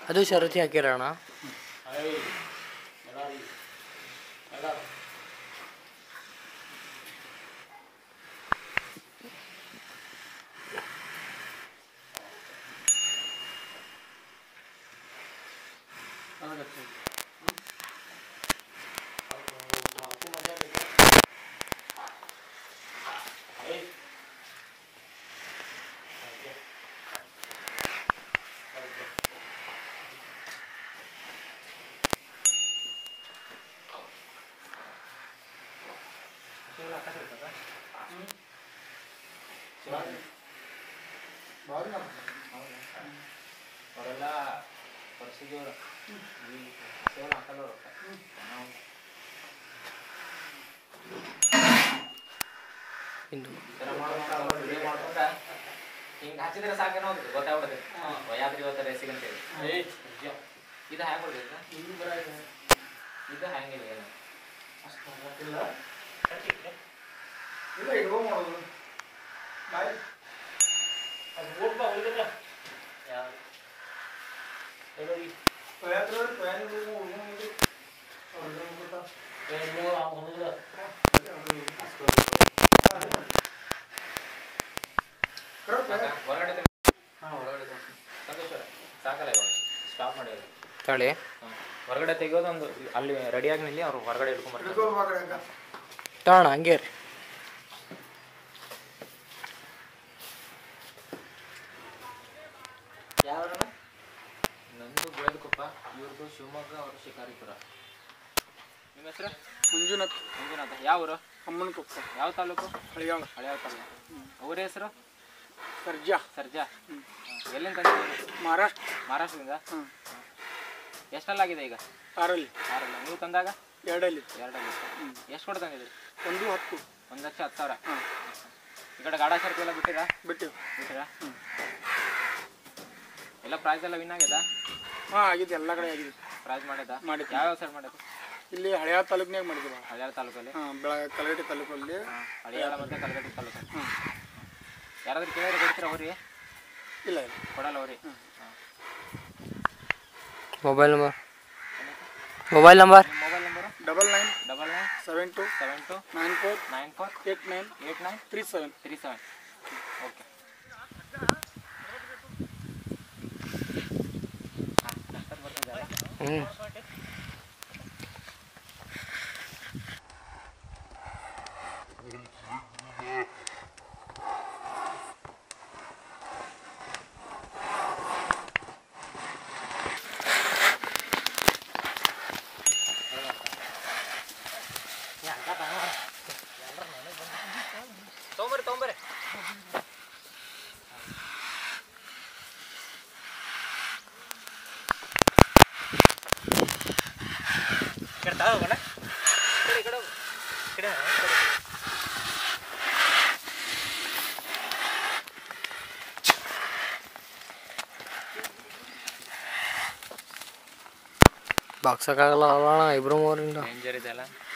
ಅದು ಷರತಿ ಹಾಕಿರೋಣ ಅವರೆಲ್ಲ ಪರಿಸ್ಥಿತಿಯವರು ಸೇವಲ್ ಹಾಕಲ್ಲ ರೊಕ್ಕ ನಾವು ಇಂದು ಈ ಥರ ಮಾಡ್ಕೊಂಡು ವಿಡಿಯೋ ಮಾಡ್ಕೊಂಡ ಹಿಂಗೆ ಹಚ್ಚಿದ್ರೆ ಸಾಕೇನೋ ಅಂತ ಗೊತ್ತಾಗ್ಬಿಡುತ್ತೆ ವಯಾದ್ರಿ ಇವತ್ತು ರೇಸಿಗೆ ಅಂತೇಳಿ ಇದು ಹ್ಯಾಂಗೆ ಕೊಡ್ಬೇಕು ಇದು ಹ್ಯಾಂಗಿಲ್ಲ ಏನು ಇಲ್ಲ ಇಟ್ಕೊ ಮಾಡೋದು ಬಾಯ್ ತೊಯಾತ್ರ ತೊಯಾನಿಗೆ ಉಳ್ಕೊಂಡು ಸಾಕಾ? ಹೊರಗಡೆ ತೆಗ್ದು- ಹಾ ಹೊರಗಡೆ ತೆಗ್ದು. ಸಂತೋಷ ಸಾಕಲ್ಲ ಇವಾಗ ಸ್ಟಾಪ್ ಮಾಡಿ ತಳಿ ಹೊರಗಡೆ ತೆಗಿಯೋದು ಒಂದು ಅಲ್ಲಿ ರೆಡಿಯಾಗಿ ನಿಲ್ಲಿ ಅವ್ರು ಹೊರಗಡೆ ಇಟ್ಕೊಂಡ್ಬರ್ತಾರೆ ಇಟ್ಕೋಬೇಕಾಗ ತಾಣ ಹಂಗೆ ರೀ ಯಾವ ನಂದು ಬೇಡಕಪ್ಪ ಇವ್ರದ್ದು ಶಿವಮೊಗ್ಗ ಅವರು ಶಿಕಾರಿಪುರ ನಿಮ್ಮ ಹೆಸರು ಮಂಜುನಾಥ್ ಮಂಜುನಾಥ ಯಾವ ಊರು ಅಮ್ಮನ ಕೊಪ್ಪ ಯಾವ ತಾಲೂಕು ಹಳಿಯಾಳ ಹಳೆಯ ತಾಲೂಕು ಅವ್ರ ಹೆಸರು ಸರ್ಜಾ ಸರ್ಜಾ ಎಲ್ಲಿಂದ ತಂದಿದ್ದೀರಿ ಮಹಾರಾಷ್ಟ್ರ ಮಹಾರಾಷ್ಟ್ರದಿಂದ ಹ್ಞೂ ಎಷ್ಟಲ್ಲಾಗಿದೆ ಈಗ ಆರಲ್ಲಿ ಆರಲ್ಲ ನೀವು ತಂದಾಗ ಎರಡಲ್ಲಿ ಎರಡಲ್ಲಿ ಎಷ್ಟು ಕೊಟ್ಟು ತಂದಿದ್ದೀರಿ ಒಂದು ಹತ್ತು ಒಂದು ಲಕ್ಷ ಹತ್ತು ಸಾವಿರ ಹಾಂ ಈ ಕಡೆ ಗಾಡಾ ಸರ್ಕು ಎಲ್ಲ ಬಿಟ್ಟಿರಾ ಬಿಟ್ಟಿವಿ ಬಿಟ್ಟಿರಾ ಎಲ್ಲ ಪ್ರೈಸ್ ಎಲ್ಲ ವಿನ್ ಆಗ್ಯದ ಹಾಂ ಆಗಿದೆ ಎಲ್ಲ ಕಡೆ ಆಗಿದೆ ಪ್ರೈಸ್ ಮಾಡ್ಯದ ಮಾಡಿದ್ವಿ. ಯಾವ್ಯಾವ ಸೈಡ್ ಮಾಡಿದ್ದು ಇಲ್ಲಿ ಹಳೆಯಾಳ ತಾಲೂಕಿನಾಗ ಮಾಡಿದ್ವಿ ಭಾಳ ಹಳಿಯಾಳ ತಾಲೂಕಲ್ಲಿ ಹಾಂ ಬೆಳ ಕಲಗಟ್ಟಿ ತಾಲೂಕಲ್ಲಿ ಹಳಿಯಾಳ ಮತ್ತೆ ಕಲಗಟ್ಟಿ ತಾಲೂಕು ಹ್ಞೂ ಯಾರಾದ್ರೂ ಕೇಳಿದ್ರೆ ಕೊಡ್ತೀರಾ ಅವ್ರಿಗೆ ಇಲ್ಲ ಇಲ್ಲ ಕೊಡಲ್ಲ ಅವ್ರಿಗೆ ಮೊಬೈಲ್ ನಂಬರ್ ಮೊಬೈಲ್ ನಂಬರ್ ನಿಮ್ಮ mobile number double nine double nine seven two seven two nine four nine four eight nine eight nine three seven three seven okay ಹ್ಞೂ ತೊಗೊಂಬರ್ರಿ ತೊಗೊಂಬರ್ರಿ ಬಾಕ್ಸಕ್ಕಾಗಲ್ಲ ಅಲ್ಲ ಅಣ್ಣ ಇಬ್ರು ಮೂರಿಂದ ಡೇಂಜರ್ ಇದೆಲ್ಲ